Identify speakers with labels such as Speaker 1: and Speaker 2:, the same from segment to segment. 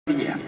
Speaker 1: വരികയാണ്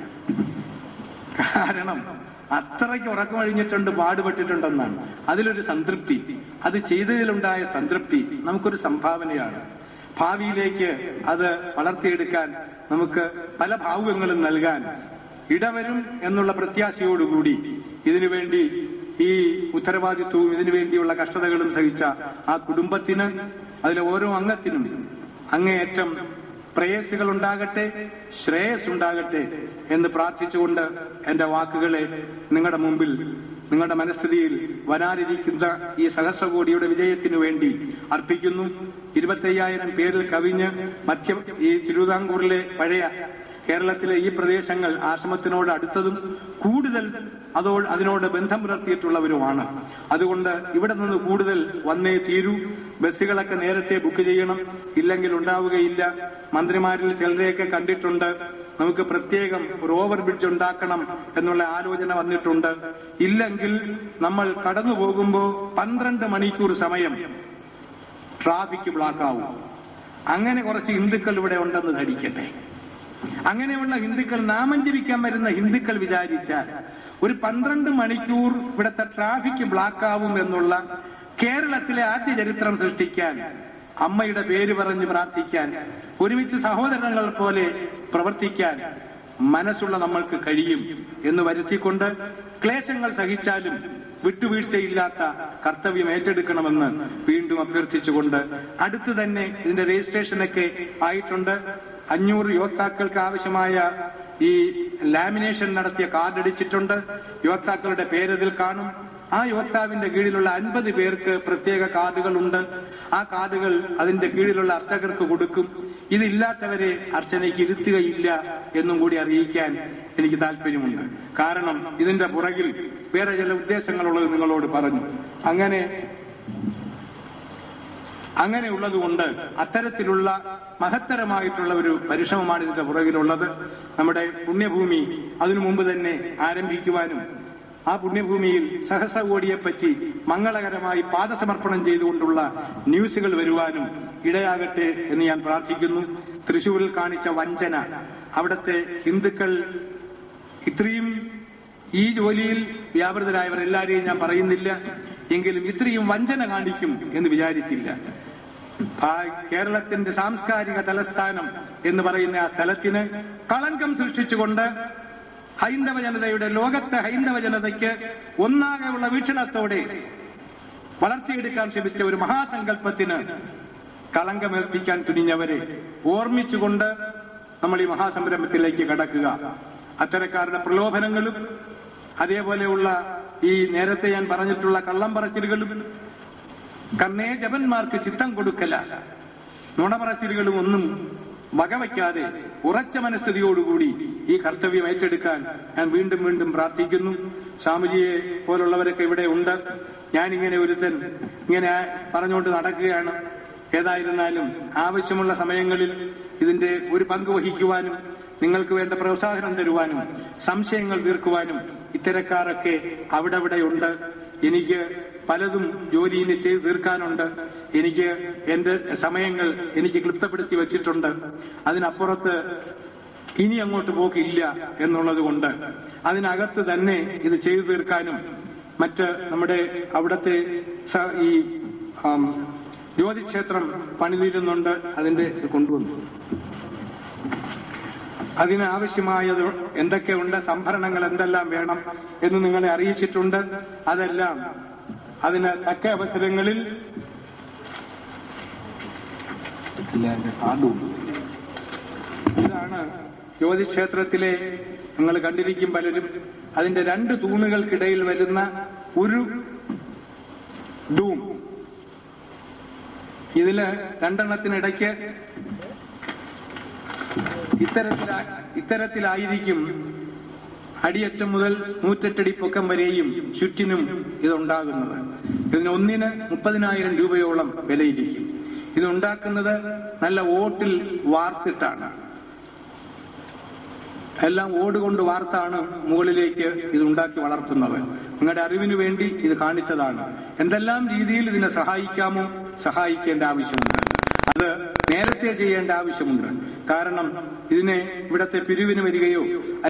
Speaker 1: കാരണം അത്രയ്ക്ക് ഉറക്കമഴിഞ്ഞിട്ടുണ്ട് പാടുപെട്ടിട്ടുണ്ടെന്നാണ് അതിലൊരു സംതൃപ്തി അത് ചെയ്തതിലുണ്ടായ സംതൃപ്തി നമുക്കൊരു സംഭാവനയാണ് ഭാവിയിലേക്ക് അത് വളർത്തിയെടുക്കാൻ നമുക്ക് പല ഭാവുകങ്ങളും നൽകാൻ ഇടവരും എന്നുള്ള പ്രത്യാശയോടുകൂടി ഇതിനുവേണ്ടി ഈ ഉത്തരവാദിത്വവും ഇതിനുവേണ്ടിയുള്ള കഷ്ടതകളും സഹിച്ച ആ കുടുംബത്തിന് അതിലെ ഓരോ അംഗത്തിനും അങ്ങേയറ്റം പ്രേയസുകൾ ഉണ്ടാകട്ടെ ശ്രേയസ് ഉണ്ടാകട്ടെ എന്ന് പ്രാർത്ഥിച്ചുകൊണ്ട് എന്റെ വാക്കുകളെ നിങ്ങളുടെ മുമ്പിൽ നിങ്ങളുടെ മനസ്ഥിതിയിൽ വരാനിരിക്കുന്ന ഈ സഹസ്രകോടിയുടെ വിജയത്തിനു വേണ്ടി അർപ്പിക്കുന്നു ഇരുപത്തയ്യായിരം പേരിൽ കവിഞ്ഞ് മധ്യ ഈ തിരുവിതാംകൂറിലെ പഴയ കേരളത്തിലെ ഈ പ്രദേശങ്ങൾ ആശ്രമത്തിനോട് അടുത്തതും കൂടുതൽ അതോ അതിനോട് ബന്ധം പുലർത്തിയിട്ടുള്ളവരുമാണ് അതുകൊണ്ട് ഇവിടെ നിന്ന് കൂടുതൽ വന്നേ തീരൂ ബസ്സുകളൊക്കെ നേരത്തെ ബുക്ക് ചെയ്യണം ഇല്ലെങ്കിൽ ഉണ്ടാവുകയില്ല മന്ത്രിമാരിൽ ചിലരെയൊക്കെ കണ്ടിട്ടുണ്ട് നമുക്ക് പ്രത്യേകം ഒരു ഓവർ ബ്രിഡ്ജ് ഉണ്ടാക്കണം എന്നുള്ള ആലോചന വന്നിട്ടുണ്ട് ഇല്ലെങ്കിൽ നമ്മൾ കടന്നു പോകുമ്പോൾ പന്ത്രണ്ട് മണിക്കൂർ സമയം ട്രാഫിക് ബ്ലോക്ക് ആവും അങ്ങനെ കുറച്ച് ഹിന്ദുക്കൾ ഇവിടെ ഉണ്ടെന്ന് ധരിക്കട്ടെ അങ്ങനെയുള്ള ഹിന്ദുക്കൾ നാമം ജപിക്കാൻ വരുന്ന ഹിന്ദുക്കൾ വിചാരിച്ചാൽ ഒരു പന്ത്രണ്ട് മണിക്കൂർ ഇവിടുത്തെ ട്രാഫിക് ബ്ലോക്ക് ആവും എന്നുള്ള കേരളത്തിലെ ആദ്യ ചരിത്രം സൃഷ്ടിക്കാൻ അമ്മയുടെ പേര് പറഞ്ഞ് പ്രാർത്ഥിക്കാൻ ഒരുമിച്ച് സഹോദരങ്ങൾ പോലെ പ്രവർത്തിക്കാൻ മനസ്സുള്ള നമ്മൾക്ക് കഴിയും എന്ന് വരുത്തിക്കൊണ്ട് ക്ലേശങ്ങൾ സഹിച്ചാലും വിട്ടുവീഴ്ചയില്ലാത്ത കർത്തവ്യം ഏറ്റെടുക്കണമെന്ന് വീണ്ടും അഭ്യർത്ഥിച്ചുകൊണ്ട് അടുത്ത് തന്നെ ഇതിന്റെ രജിസ്ട്രേഷനൊക്കെ ആയിട്ടുണ്ട് അഞ്ഞൂറ് യോദ്ധാക്കൾക്ക് ആവശ്യമായ ഈ ലാമിനേഷൻ നടത്തിയ കാർഡ് അടിച്ചിട്ടുണ്ട് യോദ്ധാക്കളുടെ പേരതിൽ കാണും ആ യോദ്ധാവിന്റെ കീഴിലുള്ള അൻപത് പേർക്ക് പ്രത്യേക കാർഡുകളുണ്ട് ആ കാർഡുകൾ അതിന്റെ കീഴിലുള്ള അർച്ചകർക്ക് കൊടുക്കും ഇതില്ലാത്തവരെ അർച്ചനയ്ക്ക് ഇരുത്തുകയില്ല എന്നും കൂടി അറിയിക്കാൻ എനിക്ക് താല്പര്യമുണ്ട് കാരണം ഇതിന്റെ പുറകിൽ വേറെ ചില ഉദ്ദേശങ്ങളുള്ളത് നിങ്ങളോട് പറഞ്ഞു അങ്ങനെ അങ്ങനെയുള്ളതുകൊണ്ട് അത്തരത്തിലുള്ള മഹത്തരമായിട്ടുള്ള ഒരു പരിശ്രമമാണ് ഇതിന്റെ പുറകിലുള്ളത് നമ്മുടെ പുണ്യഭൂമി അതിനു മുമ്പ് തന്നെ ആരംഭിക്കുവാനും ആ പുണ്യഭൂമിയിൽ സഹസ്രകോടിയെപ്പറ്റി മംഗളകരമായി പാദസമർപ്പണം ചെയ്തുകൊണ്ടുള്ള ന്യൂസുകൾ വരുവാനും ഇടയാകട്ടെ എന്ന് ഞാൻ പ്രാർത്ഥിക്കുന്നു തൃശൂരിൽ കാണിച്ച വഞ്ചന അവിടുത്തെ ഹിന്ദുക്കൾ ഇത്രയും ഈ ജോലിയിൽ വ്യാപൃതരായവർ എല്ലാവരെയും ഞാൻ പറയുന്നില്ല എങ്കിലും ഇത്രയും വഞ്ചന കാണിക്കും എന്ന് വിചാരിച്ചില്ല ആ കേരളത്തിന്റെ സാംസ്കാരിക തലസ്ഥാനം എന്ന് പറയുന്ന ആ സ്ഥലത്തിന് കളങ്കം സൃഷ്ടിച്ചുകൊണ്ട് ഹൈന്ദവ ജനതയുടെ ലോകത്തെ ഹൈന്ദവ ജനതയ്ക്ക് ഒന്നാകെയുള്ള വീക്ഷണത്തോടെ വളർത്തിയെടുക്കാൻ ശ്രമിച്ച ഒരു മഹാസങ്കല്പത്തിന് കളങ്കമേൽപ്പിക്കാൻ തുനിഞ്ഞവരെ ഓർമ്മിച്ചുകൊണ്ട് നമ്മൾ ഈ മഹാസംരംഭത്തിലേക്ക് കടക്കുക അത്തരക്കാരുടെ പ്രലോഭനങ്ങളും അതേപോലെയുള്ള ഈ നേരത്തെ ഞാൻ പറഞ്ഞിട്ടുള്ള കള്ളം പറച്ചിലുകളും കണ്ണേ ജപന്മാർക്ക് ചിത്തം കൊടുക്കല നുണപറച്ചിലുകളും ഒന്നും വകവയ്ക്കാതെ ഉറച്ച മനസ്ഥിതിയോടുകൂടി ഈ കർത്തവ്യം ഏറ്റെടുക്കാൻ ഞാൻ വീണ്ടും വീണ്ടും പ്രാർത്ഥിക്കുന്നു സ്വാമിജിയെ പോലുള്ളവരൊക്കെ ഇവിടെ ഉണ്ട് ഞാനിങ്ങനെ ഒരുത്തൻ ഇങ്ങനെ പറഞ്ഞുകൊണ്ട് നടക്കുകയാണ് ഏതായിരുന്നാലും ആവശ്യമുള്ള സമയങ്ങളിൽ ഇതിന്റെ ഒരു പങ്ക് വഹിക്കുവാനും നിങ്ങൾക്ക് വേണ്ട പ്രോത്സാഹനം തരുവാനും സംശയങ്ങൾ തീർക്കുവാനും ഇത്തരക്കാരൊക്കെ അവിടെ ഉണ്ട് എനിക്ക് പലതും ജോലിയിൽ ചെയ്ത് തീർക്കാനുണ്ട് എനിക്ക് എന്റെ സമയങ്ങൾ എനിക്ക് ക്ലിപ്തപ്പെടുത്തി വെച്ചിട്ടുണ്ട് അതിനപ്പുറത്ത് ഇനി അങ്ങോട്ട് പോക്കില്ല എന്നുള്ളത് കൊണ്ട് അതിനകത്ത് തന്നെ ഇത് ചെയ്തു തീർക്കാനും മറ്റ് നമ്മുടെ അവിടത്തെ സ- ഈ ആം, ജ്യോതിക്ഷേത്രം പണിതീരുന്നുണ്ട് അതിന്റെ ഇത് കൊണ്ടുവന്നു അതിനാവശ്യമായത് എന്തൊക്കെയുണ്ട് സംഭരണങ്ങൾ എന്തെല്ലാം വേണം എന്ന് നിങ്ങളെ അറിയിച്ചിട്ടുണ്ട് അതെല്ലാം അതിന് തക്ക അവസരങ്ങളിൽ ഇതാണ് ജ്യോതിക്ഷേത്രത്തിലെ നിങ്ങൾ കണ്ടിരിക്കും പലരും അതിന്റെ രണ്ട് തൂണുകൾക്കിടയിൽ വരുന്ന ഒരു ഡൂം ഇതില് രണ്ടെണ്ണത്തിനിടയ്ക്ക് ഇത്തരത്തിലാ ഇത്തരത്തിലായിരിക്കും അടിയറ്റം മുതൽ നൂറ്റെട്ടടി പൊക്കം വരെയും ചുറ്റിനും ഇതുണ്ടാകുന്നത് ഇതിന് ഒന്നിന് മുപ്പതിനായിരം രൂപയോളം വിലയിരിക്കും ഇതുണ്ടാക്കുന്നത് നല്ല ഓട്ടിൽ വാർത്തിട്ടാണ് എല്ലാം ഓടുകൊണ്ട് വാർത്താണ് മുകളിലേക്ക് ഇത് ഉണ്ടാക്കി വളർത്തുന്നത് നിങ്ങളുടെ അറിവിന് വേണ്ടി ഇത് കാണിച്ചതാണ് എന്തെല്ലാം രീതിയിൽ ഇതിനെ സഹായിക്കാമോ സഹായിക്കേണ്ട ആവശ്യമുണ്ട് അത് നേരത്തെ ചെയ്യേണ്ട ആവശ്യമുണ്ട് കാരണം ഇതിനെ ഇവിടത്തെ പിരിവിന് വരികയോ